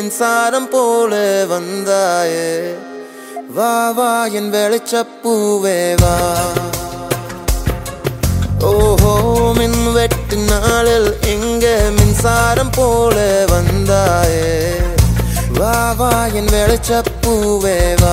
மின்சாரம் போல வந்தாயே வா வா என் வெளிச்சப்பூவே வா ஓஹோ மின் வெட்டு நாளில் எங்க மின்சாரம் போல வந்தாயே வா வா என் வெளிச்சப்பூவே வா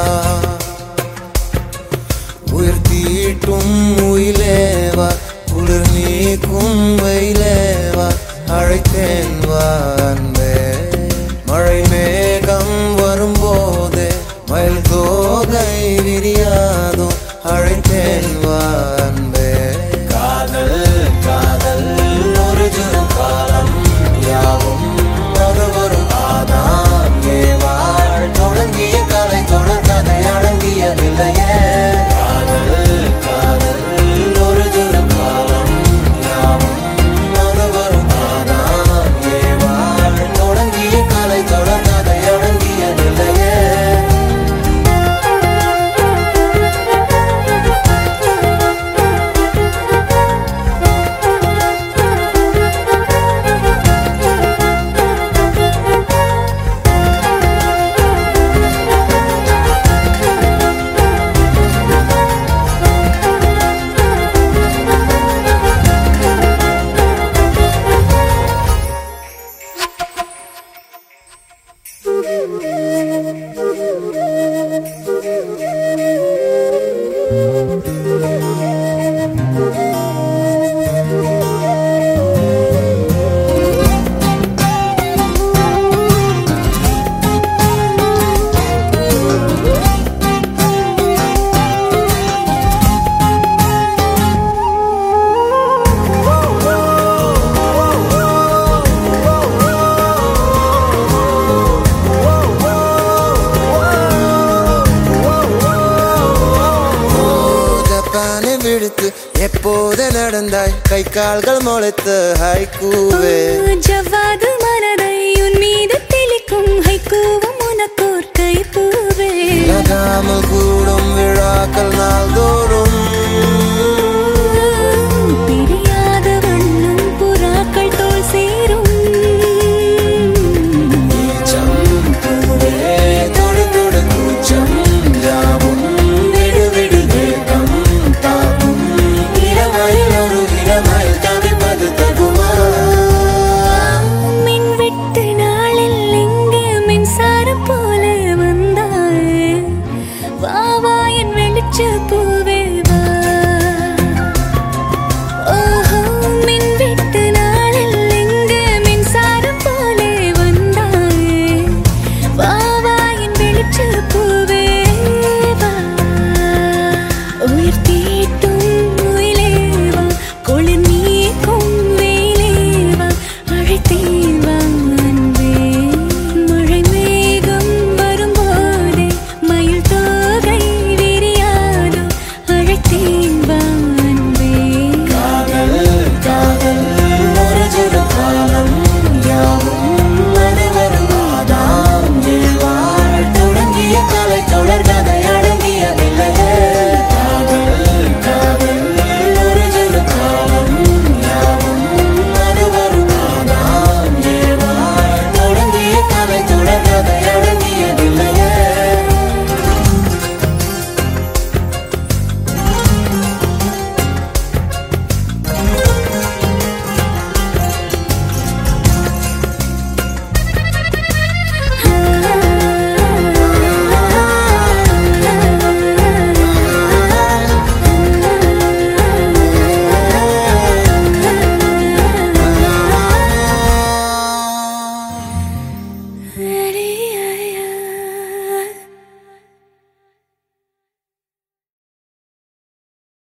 உயிர் தீட்டும் உயிலேவா குளிர் நீக்கும் வெயிலேவா அழைத்தேன் வா அன்பே மழை மேகம் வரும்போது மயில் தோகை விரியாதோ அழைத்தேன் வா அன்பே காதல் காதல் ஒரு ஜுரம் காலம் யாவும் அது ஒரு ஆதாம் ஏவாள் தொடங்கிய கலை தொடர் கதை அடங்கியதில்லையே காதல் காதல் ஒரு ஜுரம் காலம் யாவும் அது ஒரு ஆதாம் ஏவாள் தொடங்கிய கலை தொடர் கதை அடங்கியதில்லையே ஜப்பானை விடுத்து எப்போது நடந்தாய் கை கால்கள் முளைத்து ஹைக்கூவே ஜவ்வாது மனதை உன் மீது தெளிக்கும் ஹைக்கூவும் உனக்கோர் கைப்பூவே நகாமல் கூடும் விழாக்கள் நாள்தோறும் பிரியாத வண்ணம் புறாக்கள் தோல் சேரும் நீச்சம் பூவே தொடு தொடு கூச்சம் யாவும் விடு விடு வேகம் தாக்கும் இளமையில் ஒரு இளமையில் தவிப்பது தகுமா மின் விட்டு நாளில் எங்கே மின்சாரம் போல வந்தாயே வா வா என் வெளிச்ச பூவே வா ஓஹோ மின் விட்டு நாளில் எங்கே மின்சாரம் போல வந்தாயே வா வா என் வெளிச்ச பூவே வா உயிர் தீட்டும் உயிலே வா குளிர் நீக்கும் வெயிலே வா அழைத்தேன் வா அன்பே மழை மேகம் வரும்போதே மயில் தோகை விரியாதோ அழைத்தேன் வா அன்பே காதல் காதல் ஒரு சிறு காலம் யாவும் அது ஒரு ஆதாம் ஏவாள் தொடங்கிய கலை தொடர் கதை அடங்கியதில்லையே காதல் காதல் ஒரு சிறு காலம் யாவும் அது ஒரு ஆதாம் ஏவாள் தொடங்கிய கலை தொடர் கதை அடங்கியதில்லையே Ready